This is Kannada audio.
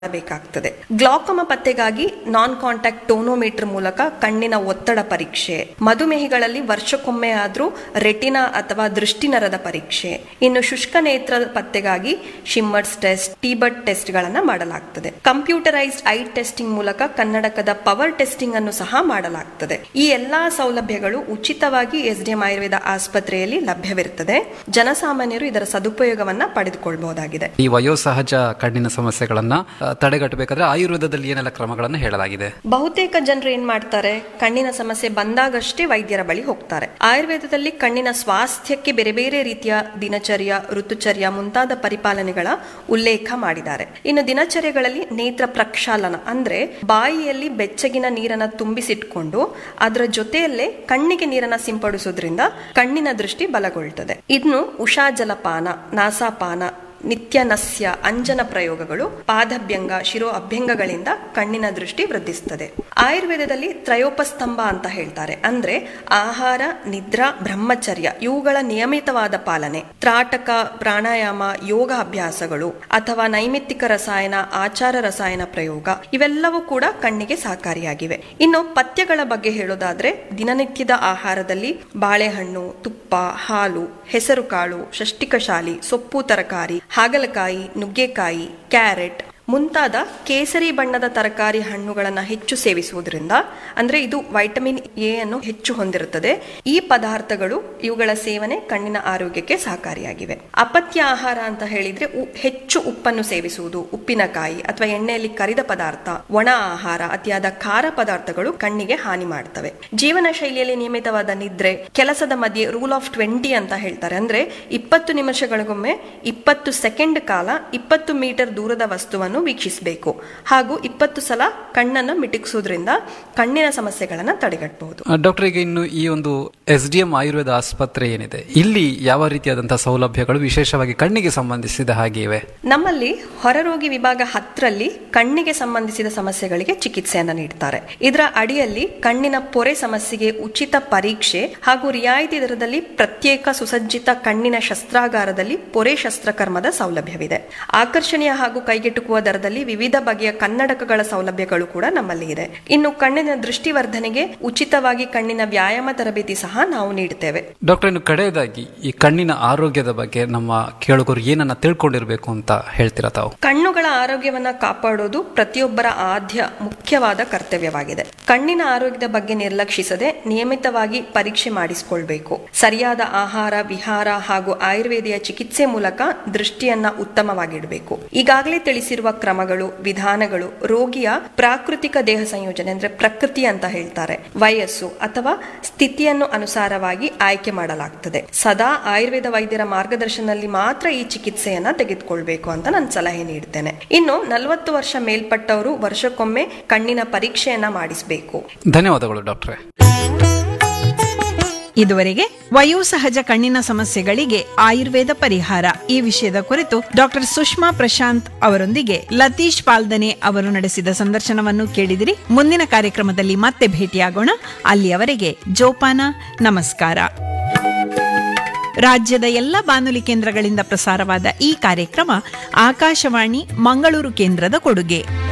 ಬೇಕಾಗ್ತದೆ ಗ್ಲಾಕೋಮ ಪತ್ತೆಗಾಗಿ ನಾನ್ ಕಾಂಟ್ಯಾಕ್ಟ್ ಟೋನೋಮೀಟರ್ ಮೂಲಕ ಕಣ್ಣಿನ ಒತ್ತಡ ಪರೀಕ್ಷೆ ಮಧುಮೇಹಿಗಳಲ್ಲಿ ವರ್ಷಕ್ಕೊಮ್ಮೆ ಆದ್ರೂ ರೆಟಿನಾ ಅಥವಾ ದೃಷ್ಟಿನರದ ಪರೀಕ್ಷೆ ಇನ್ನು ಶುಷ್ಕ ನೇತ್ರ ಪತ್ತೆಗಾಗಿ ಶಿಮ್ಮರ್ಸ್ ಟೆಸ್ಟ್ ಟೀಬರ್ಟ್ ಟೆಸ್ಟ್ ಗಳನ್ನ ಮಾಡಲಾಗ್ತದೆ ಕಂಪ್ಯೂಟರೈಸ್ಡ್ ಐ ಟೆಸ್ಟಿಂಗ್ ಮೂಲಕ ಕನ್ನಡಕದ ಪವರ್ ಟೆಸ್ಟಿಂಗ್ ಅನ್ನು ಸಹ ಮಾಡಲಾಗ್ತದೆ ಈ ಎಲ್ಲಾ ಸೌಲಭ್ಯಗಳು ಉಚಿತವಾಗಿ ಎಸ್ಡಿಎಂ ಆಯುರ್ವೇದ ಆಸ್ಪತ್ರೆಯಲ್ಲಿ ಲಭ್ಯವಿರುತ್ತದೆ ಜನಸಾಮಾನ್ಯರು ಇದರ ಸದುಪಯೋಗವನ್ನ ಪಡೆದುಕೊಳ್ಳಬಹುದಾಗಿದೆ ಈ ವಯೋಸಹಜ ಕಣ್ಣಿನ ಸಮಸ್ಯೆಗಳನ್ನ ಆ, ತಡೆಗಟ್ಟಬೇಕಾದ್ರೆ ಆಯುರ್ವೇದದಲ್ಲಿ ಏನೆಲ್ಲ ಕ್ರಮಗಳನ್ನು ಹೇಳಲಾಗಿದೆ ಬಹುತೇಕ ಜನರು ಏನ್ ಮಾಡ್ತಾರೆ ಕಣ್ಣಿನ ಸಮಸ್ಯೆ ಬಂದಾಗಷ್ಟೇ ವೈದ್ಯರ ಬಳಿ ಹೋಗ್ತಾರೆ ಆಯುರ್ವೇದದಲ್ಲಿ ಕಣ್ಣಿನ ಸ್ವಾಸ್ಥ್ಯಕ್ಕೆ ಬೇರೆ ಬೇರೆ ರೀತಿಯ ದಿನಚರ್ಯ ಋತುಚರ್ಯ ಮುಂತಾದ ಪರಿಪಾಲನೆಗಳ ಉಲ್ಲೇಖ ಮಾಡಿದ್ದಾರೆ ಇನ್ನು ದಿನಚರ್ಯಗಳಲ್ಲಿ ನೇತ್ರ ಪ್ರಕ್ಷಾಲನ ಅಂದ್ರೆ ಬಾಯಿಯಲ್ಲಿ ಬೆಚ್ಚಗಿನ ನೀರನ್ನ ತುಂಬಿಸಿಟ್ಕೊಂಡು ಅದರ ಜೊತೆಯಲ್ಲೇ ಕಣ್ಣಿಗೆ ನೀರನ್ನ ಸಿಂಪಡಿಸೋದ್ರಿಂದ ಕಣ್ಣಿನ ದೃಷ್ಟಿ ಬಲಗೊಳ್ಳುತ್ತದೆ ಇನ್ನು ಉಷಾ ಜಲಪಾನ ನಾಸಾಪಾನ ನಿತ್ಯನಸ್ಯ ಅಂಜನ ಪ್ರಯೋಗಗಳು ಪಾದಭ್ಯಂಗ ಶಿರೋ ಅಭ್ಯಂಗಗಳಿಂದ ಕಣ್ಣಿನ ದೃಷ್ಟಿ ವೃದ್ಧಿಸುತ್ತದೆ ಆಯುರ್ವೇದದಲ್ಲಿ ತ್ರಯೋಪಸ್ತಂಭ ಅಂತ ಹೇಳ್ತಾರೆ ಅಂದ್ರೆ ಆಹಾರ ನಿದ್ರಾ ಬ್ರಹ್ಮಚರ್ಯ ಇವುಗಳ ನಿಯಮಿತವಾದ ಪಾಲನೆ ತ್ರಾಟಕ ಪ್ರಾಣಾಯಾಮ ಯೋಗ ಅಭ್ಯಾಸಗಳು ಅಥವಾ ನೈಮಿತ್ತಿಕ ರಸಾಯನ ಆಚಾರ ರಸಾಯನ ಪ್ರಯೋಗ ಇವೆಲ್ಲವೂ ಕೂಡ ಕಣ್ಣಿಗೆ ಸಹಕಾರಿಯಾಗಿವೆ ಇನ್ನು ಪಥ್ಯಗಳ ಬಗ್ಗೆ ಹೇಳೋದಾದ್ರೆ ದಿನನಿತ್ಯದ ಆಹಾರದಲ್ಲಿ ಬಾಳೆಹಣ್ಣು ತುಪ್ಪ ಹಾಲು ಹೆಸರುಕಾಳು ಷಷ್ಟಿಕಶಾಲಿ ಸೊಪ್ಪು ತರಕಾರಿ ಹಾಗಲಕಾಯಿ ನುಗ್ಗೆಕಾಯಿ ಕ್ಯಾರೆಟ್ ಮುಂತಾದ ಕೇಸರಿ ಬಣ್ಣದ ತರಕಾರಿ ಹಣ್ಣುಗಳನ್ನು ಹೆಚ್ಚು ಸೇವಿಸುವುದರಿಂದ ಅಂದ್ರೆ ಇದು ವೈಟಮಿನ್ ಎ ಅನ್ನು ಹೆಚ್ಚು ಹೊಂದಿರುತ್ತದೆ ಈ ಪದಾರ್ಥಗಳು ಇವುಗಳ ಸೇವನೆ ಕಣ್ಣಿನ ಆರೋಗ್ಯಕ್ಕೆ ಸಹಕಾರಿಯಾಗಿವೆ ಅಪತ್ಯ ಆಹಾರ ಅಂತ ಹೇಳಿದ್ರೆ ಉ- ಹೆಚ್ಚು ಉಪ್ಪನ್ನು ಸೇವಿಸುವುದು ಉಪ್ಪಿನಕಾಯಿ ಅಥವಾ ಎಣ್ಣೆಯಲ್ಲಿ ಕರಿದ ಪದಾರ್ಥ ಒಣ ಆಹಾರ ಅತಿಯಾದ ಖಾರ ಪದಾರ್ಥಗಳು ಕಣ್ಣಿಗೆ ಹಾನಿ ಮಾಡ್ತವೆ ಜೀವನ ಶೈಲಿಯಲ್ಲಿ ನಿಯಮಿತವಾದ ನಿದ್ರೆ ಕೆಲಸದ ಮಧ್ಯೆ ರೂಲ್ ಆಫ್ ಟ್ವೆಂಟಿ ಅಂತ ಹೇಳ್ತಾರೆ ಅಂದ್ರೆ ಇಪ್ಪತ್ತು ನಿಮಿಷಗಳಿಗೊಮ್ಮೆ ಇಪ್ಪತ್ತು ಸೆಕೆಂಡ್ ಕಾಲ ಇಪ್ಪತ್ತು ಮೀಟರ್ ದೂರದ ವಸ್ತುವನ್ನು ವೀಕ್ಷಿಸಬೇಕು ಹಾಗೂ ಇಪ್ಪತ್ತು ಸಲ ಕಣ್ಣನ್ನು ಮಿಟುಕಿಸೋದ್ರಿಂದ ಕಣ್ಣಿನ ಸಮಸ್ಯೆಗಳನ್ನು ತಡೆಗಟ್ಟಬಹುದು ಆ, ಡಾಕ್ಟರ್ ಈಗ ಇನ್ನು ಈ ಒಂದು ಎಸ್ ಡಿ ಎಂ ಆಯುರ್ವೇದ ಆಸ್ಪತ್ರೆ ಏನಿದೆ ಇಲ್ಲಿ ಯಾವ ರೀತಿಯಾದಂತಹ ಸೌಲಭ್ಯಗಳು ವಿಶೇಷವಾಗಿ ಕಣ್ಣಿಗೆ ಸಂಬಂಧಿಸಿದ ಹಾಗೆ ಇವೆ ನಮ್ಮಲ್ಲಿ ಹೊರರೋಗಿ ವಿಭಾಗ ಹತ್ತರಲ್ಲಿ ಕಣ್ಣಿಗೆ ಸಂಬಂಧಿಸಿದ ಸಮಸ್ಯೆಗಳಿಗೆ ಚಿಕಿತ್ಸೆಯನ್ನು ನೀಡ್ತಾರೆ ಇದರ ಅಡಿಯಲ್ಲಿ ಕಣ್ಣಿನ ಪೊರೆ ಸಮಸ್ಯೆಗೆ ಉಚಿತ ಪರೀಕ್ಷೆ ಹಾಗೂ ರಿಯಾಯಿತಿ ದರದಲ್ಲಿ ಪ್ರತ್ಯೇಕ ಸುಸಜ್ಜಿತ ಕಣ್ಣಿನ ಶಸ್ತ್ರಾಗಾರದಲ್ಲಿ ಪೊರೆ ಶಸ್ತ್ರಕರ್ಮದ ಸೌಲಭ್ಯವಿದೆ ಆಕರ್ಷಣೀಯ ಹಾಗೂ ಕೈಗೆಟುಕುವ ದರದಲ್ಲಿ ವಿವಿಧ ಬಗೆಯ ಕನ್ನಡಕಗಳ ಸೌಲಭ್ಯಗಳು ಕೂಡ ನಮ್ಮಲ್ಲಿ ಇದೆ ಇನ್ನು ಕಣ್ಣಿನ ದೃಷ್ಟಿವರ್ಧನೆಗೆ ಉಚಿತವಾಗಿ ಕಣ್ಣಿನ ವ್ಯಾಯಾಮ ತರಬೇತಿ ಸಹ ನಾವು ನೀಡುತ್ತೇವೆ ಡಾಕ್ಟರ್ ಇನ್ನು ಕಡೆಯದಾಗಿ ಈ ಕಣ್ಣಿನ ಆರೋಗ್ಯದ ಬಗ್ಗೆ ನಮ್ಮ ಕೇಳುಗರು ಏನನ್ನ ತಿಳ್ಕೊಂಡಿರ್ಬೇಕು ಅಂತ ಹೇಳ್ತೀರಾ ತಾವು ಕಣ್ಣುಗಳ ಆರೋಗ್ಯವನ್ನ ಕಾಪಾಡೋದು ಪ್ರತಿಯೊಬ್ಬರ ಆದ್ಯ ಮುಖ್ಯವಾದ ಕರ್ತವ್ಯವಾಗಿದೆ ಕಣ್ಣಿನ ಆರೋಗ್ಯದ ಬಗ್ಗೆ ನಿರ್ಲಕ್ಷಿಸದೆ ನಿಯಮಿತವಾಗಿ ಪರೀಕ್ಷೆ ಮಾಡಿಸಿಕೊಳ್ಬೇಕು ಸರಿಯಾದ ಆಹಾರ ವಿಹಾರ ಹಾಗೂ ಆಯುರ್ವೇದಿಯ ಚಿಕಿತ್ಸೆ ಮೂಲಕ ದೃಷ್ಟಿಯನ್ನ ಉತ್ತಮವಾಗಿಡಬೇಕು ಈಗಾಗಲೇ ತಿಳಿಸಿರುವ ಕ್ರಮಗಳು ವಿಧಾನಗಳು ರೋಗಿಯ ಪ್ರಾಕೃತಿಕ ದೇಹ ಸಂಯೋಜನೆ ಅಂದ್ರೆ ಪ್ರಕೃತಿ ಅಂತ ಹೇಳ್ತಾರೆ ವಯಸ್ಸು ಅಥವಾ ಸ್ಥಿತಿಯನ್ನು ಅನುಸಾರವಾಗಿ ಆಯ್ಕೆ ಮಾಡಲಾಗ್ತದೆ ಸದಾ ಆಯುರ್ವೇದ ವೈದ್ಯರ ಮಾರ್ಗದರ್ಶನದಲ್ಲಿ ಮಾತ್ರ ಈ ಚಿಕಿತ್ಸೆಯನ್ನ ತೆಗೆದುಕೊಳ್ಬೇಕು ಅಂತ ನಾನು ಸಲಹೆ ನೀಡ್ತೇನೆ ಇನ್ನು ನಲವತ್ತು ವರ್ಷ ಮೇಲ್ಪಟ್ಟವರು ವರ್ಷಕ್ಕೊಮ್ಮೆ ಕಣ್ಣಿನ ಪರೀಕ್ಷೆಯನ್ನ ಮಾಡಿಸಬೇಕು ಧನ್ಯವಾದಗಳು ಡಾಕ್ಟ್ರೆ ಇದುವರೆಗೆ ವಯೋಸಹಜ ಕಣ್ಣಿನ ಸಮಸ್ಯೆಗಳಿಗೆ ಆಯುರ್ವೇದ ಪರಿಹಾರ ಈ ವಿಷಯದ ಕುರಿತು ಡಾಕ್ಟರ್ ಸುಷ್ಮಾ ಪ್ರಶಾಂತ್ ಅವರೊಂದಿಗೆ ಲತೀಶ್ ಪಾಲ್ದನೆ ಅವರು ನಡೆಸಿದ ಸಂದರ್ಶನವನ್ನು ಕೇಳಿದಿರಿ ಮುಂದಿನ ಕಾರ್ಯಕ್ರಮದಲ್ಲಿ ಮತ್ತೆ ಭೇಟಿಯಾಗೋಣ ಅಲ್ಲಿಯವರೆಗೆ ಜೋಪಾನ ನಮಸ್ಕಾರ ರಾಜ್ಯದ ಎಲ್ಲ ಬಾನುಲಿ ಕೇಂದ್ರಗಳಿಂದ ಪ್ರಸಾರವಾದ ಈ ಕಾರ್ಯಕ್ರಮ ಆಕಾಶವಾಣಿ ಮಂಗಳೂರು ಕೇಂದ್ರದ ಕೊಡುಗೆ